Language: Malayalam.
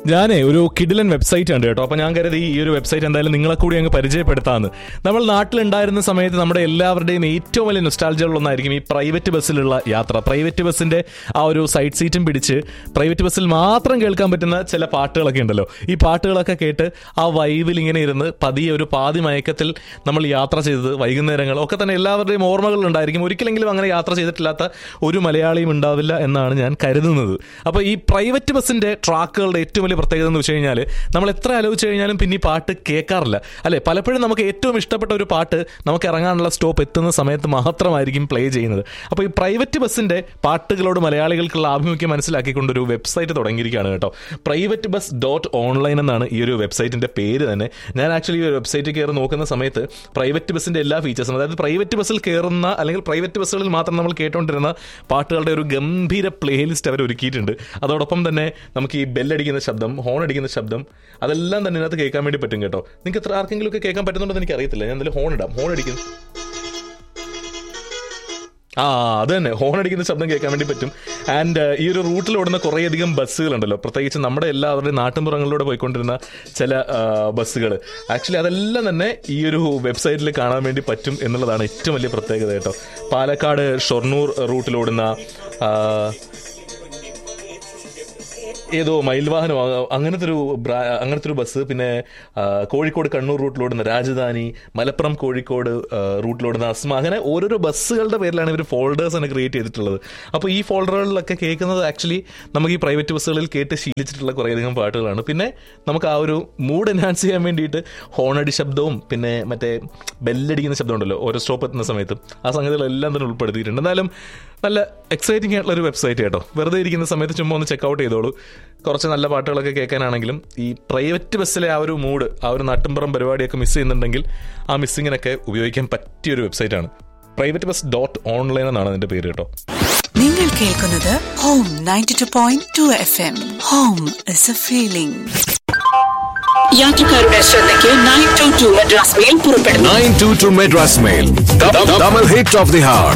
ഞാനേ ഒരു കിഡിലൻ വെബ്സൈറ്റ് ഉണ്ട് കേട്ടോ അപ്പോൾ ഞാൻ കരുതി ഈ ഒരു വെബ്സൈറ്റ് എന്തായാലും നിങ്ങളെ കൂടി അങ്ങ് പരിചയപ്പെടുത്താമെന്ന് നമ്മൾ നാട്ടിലുണ്ടായിരുന്ന സമയത്ത് നമ്മുടെ എല്ലാവരുടെയും ഏറ്റവും വലിയ നൊസ്റ്റാൾജികളൊന്നായിരിക്കും ഈ പ്രൈവറ്റ് ബസ്സിലുള്ള യാത്ര പ്രൈവറ്റ് ബസ്സിന്റെ ആ ഒരു സൈഡ് സീറ്റും പിടിച്ച് പ്രൈവറ്റ് ബസ്സിൽ മാത്രം കേൾക്കാൻ പറ്റുന്ന ചില പാട്ടുകളൊക്കെ ഉണ്ടല്ലോ ഈ പാട്ടുകളൊക്കെ കേട്ട് ആ വൈബിൽ ഇങ്ങനെ ഇരുന്ന് പതിയെ ഒരു പാതി മയക്കത്തിൽ നമ്മൾ യാത്ര ചെയ്തത് വൈകുന്നേരങ്ങൾ ഒക്കെ തന്നെ എല്ലാവരുടെയും ഓർമ്മകൾ ഉണ്ടായിരിക്കും ഒരിക്കലെങ്കിലും അങ്ങനെ യാത്ര ചെയ്തിട്ടില്ലാത്ത ഒരു മലയാളിയും ഉണ്ടാവില്ല എന്നാണ് ഞാൻ കരുതുന്നത് അപ്പോൾ ഈ പ്രൈവറ്റ് ബസ്സിന്റെ ട്രാക്കുകളുടെ ഏറ്റവും വലിയ പ്രത്യേകത എന്ന് വെച്ച് കഴിഞ്ഞാൽ നമ്മൾ എത്ര ആലോചിച്ച് കഴിഞ്ഞാലും പിന്നെ ഈ പാട്ട് കേൾക്കാറില്ല അല്ലെ പലപ്പോഴും നമുക്ക് ഏറ്റവും ഇഷ്ടപ്പെട്ട ഒരു പാട്ട് നമുക്ക് ഇറങ്ങാനുള്ള സ്റ്റോപ്പ് എത്തുന്ന സമയത്ത് മാത്രമായിരിക്കും പ്ലേ ചെയ്യുന്നത് അപ്പോൾ ഈ പ്രൈവറ്റ് ബസ്സിന്റെ പാട്ടുകളോട് മലയാളികൾക്കുള്ള ആഭിമുഖ്യം മനസ്സിലാക്കിക്കൊണ്ട് ഒരു വെബ്സൈറ്റ് തുടങ്ങിയിരിക്കുകയാണ് കേട്ടോ പ്രൈവറ്റ് ബസ് ഡോട്ട് ഓൺലൈൻ എന്നാണ് ഈ ഒരു വെബ്സൈറ്റിന്റെ പേര് തന്നെ ഞാൻ ആക്ച്വലി ഈ ഒരു വെബ്സൈറ്റിൽ കയറി നോക്കുന്ന സമയത്ത് പ്രൈവറ്റ് ബസ്സിന്റെ എല്ലാ ഫീച്ചേഴ്സും അതായത് പ്രൈവറ്റ് ബസ്സിൽ കയറുന്ന അല്ലെങ്കിൽ പ്രൈവറ്റ് ബസ്സുകളിൽ മാത്രം നമ്മൾ കേട്ടുകൊണ്ടിരുന്ന പാട്ടുകളുടെ ഒരു ഗംഭീര പ്ലേലിസ്റ്റ് അവർ ഒരുക്കിയിട്ടുണ്ട് അതോടൊപ്പം തന്നെ നമുക്ക് ഈ ബെല്ലടിക്കുന്ന ശബ്ദം ഹോൺ അടിക്കുന്ന ശബ്ദം അതെല്ലാം തന്നെ ഇതിനകത്ത് കേൾക്കാൻ വേണ്ടി പറ്റും കേട്ടോ നിങ്ങൾക്ക് എത്ര ആർക്കെങ്കിലും ഒക്കെ കേൾക്കാൻ പറ്റുന്നുണ്ടെന്ന് എനിക്ക് അറിയത്തില്ല ഞാൻ എന്തായാലും ഹോൺ ഇടാം ഹോൺ അടിക്കുന്നു ആ അത് തന്നെ ഹോൺ അടിക്കുന്ന ശബ്ദം കേൾക്കാൻ വേണ്ടി പറ്റും ആൻഡ് ഈ ഒരു റൂട്ടിൽ ഓടുന്ന കുറേയധികം ബസ്സുകളുണ്ടല്ലോ പ്രത്യേകിച്ച് നമ്മുടെ എല്ലാവരുടെയും നാട്ടിൻപുറങ്ങളിലൂടെ പോയിക്കൊണ്ടിരുന്ന ചില ബസ്സുകൾ ആക്ച്വലി അതെല്ലാം തന്നെ ഈ ഒരു വെബ്സൈറ്റിൽ കാണാൻ വേണ്ടി പറ്റും എന്നുള്ളതാണ് ഏറ്റവും വലിയ പ്രത്യേകത കേട്ടോ പാലക്കാട് ഷൊർണൂർ റൂട്ടിലോടുന്ന ആ, ഏതോ മയിൽവാഹനം ആ, അങ്ങനത്തെ ഒരു ബ്രാ- അങ്ങനത്തെ ഒരു ബസ് പിന്നെ ആ, കോഴിക്കോട് കണ്ണൂർ റൂട്ടിലോടുന്ന രാജധാനി മലപ്പുറം കോഴിക്കോട് ആ, റൂട്ടിലോടുന്ന അസ്മ അങ്ങനെ ഓരോരോ ബസ്സുകളുടെ പേരിലാണ് ഇവർ ഫോൾഡേഴ്സ് ആണ് ക്രിയേറ്റ് ചെയ്തിട്ടുള്ളത് അപ്പോൾ ഈ ഫോൾഡറുകളിലൊക്കെ കേൾക്കുന്നത് ആക്ച്വലി നമുക്ക് ഈ പ്രൈവറ്റ് ബസ്സുകളിൽ കേട്ട് ശീലിച്ചിട്ടുള്ള കുറേയധികം പാട്ടുകളാണ് പിന്നെ നമുക്ക് ആ ഒരു മൂഡ് എൻഹാൻസ് ചെയ്യാൻ വേണ്ടിയിട്ട് ഹോണടി ശബ്ദവും പിന്നെ മറ്റേ ബെല്ലടിക്കുന്ന ശബ്ദം ഉണ്ടല്ലോ ഓരോ സ്റ്റോപ്പ് എത്തുന്ന സമയത്തും ആ സംഗതികളെല്ലാം തന്നെ ഉൾപ്പെടുത്തിയിട്ടുണ്ട് എന്തായാലും നല്ല എക്സൈറ്റിംഗ് ആയിട്ടുള്ള ഒരു വെബ്സൈറ്റ് കേട്ടോ വെറുതെ ഇരിക്കുന്ന സമയത്ത് ചുമ്മാ ഒന്ന് ചെക്കൗട്ട് ചെയ്തോളൂ കുറച്ച് നല്ല പാട്ടുകളൊക്കെ കേൾക്കാനാണെങ്കിലും ഈ പ്രൈവറ്റ് ബസ്സിലെ ആ ഒരു മൂഡ് ആ ഒരു നാട്ടിൻപുറം പരിപാടിയൊക്കെ മിസ് ചെയ്യുന്നുണ്ടെങ്കിൽ ആ മിസ്സിങ്ങിനൊക്കെ ഉപയോഗിക്കാൻ പറ്റിയ ഒരു വെബ്സൈറ്റാണ് പ്രൈവറ്റ് ബസ് ഡോട്ട് ഓൺലൈൻ എന്നാണ് അതിന്റെ പേര് കേട്ടോ നിങ്ങൾ കേൾക്കുന്നത് home ninety two point two F M home is a feeling യാത്രക്കാരുടെ ശ്രദ്ധയ്ക്ക് nine two two Madras mail പുറപ്പെടുന്നു 922 Madras Mail. The, the, double hit of the hour.